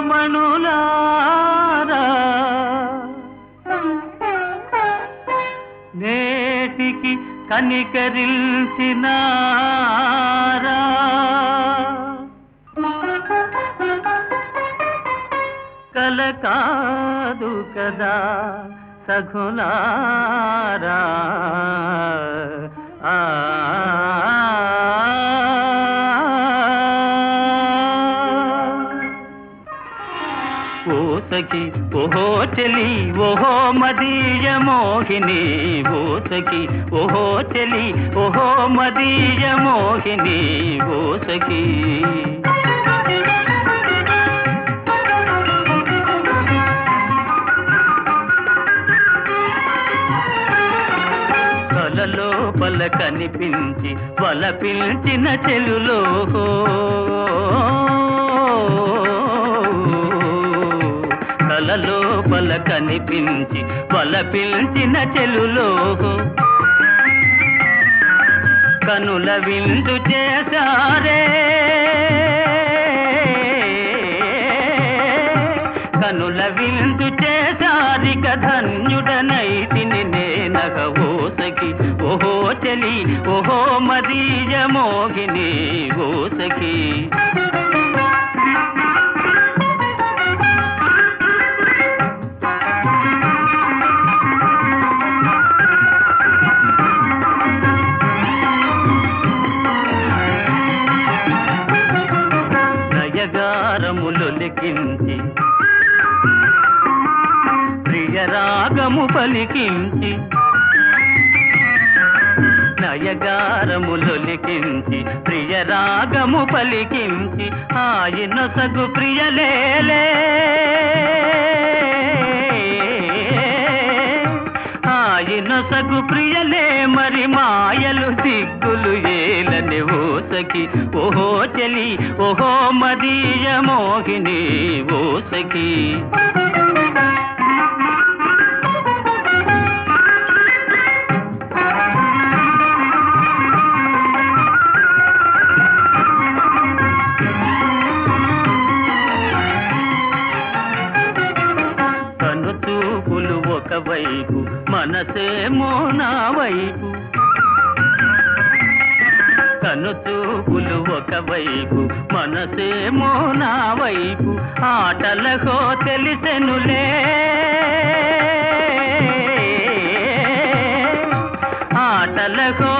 రమణులారా నేటికి కనికరిల్చినారా కల కాదు కదా సఘులారా ఆ ఓసకి ఓహో చెలి ఓహో మదీయ మోహిని ఓసకి ఓహో చెలి ఓహో మదీయ మోహిని ఓసకి కలలో పల కనిపించి వల పిలిచిన చెలులో కలలో పల కనిపించి వల పిలిచిన చెలులో కనుల విందు చేశారే కనుల విందు చేశారిక ధన్యుడనైతిని నేనగ ఓసకి ఓహో చలి ఓహో మదీయ మోగిని ఓసకి నయగారములు లిఖించి ప్రియరాగము పలికించి నయగారములు లిఖించి ప్రియరాగము పలికించి ఆయన సగు ప్రియలేలే ఆయన సగు ప్రియలే మరి మాయలు దిగ్గులు ఏలని ఓసకి ఓహో చలి ఓహో మదీయ మోహిని ఓసకి కను చూపులు ఒకవైపు మనసేమో నా వైపు కను చూపులు ఒకవైపు మనసేమో నా వైపు ఆటలకో తెలిసెనులే ఆటలకో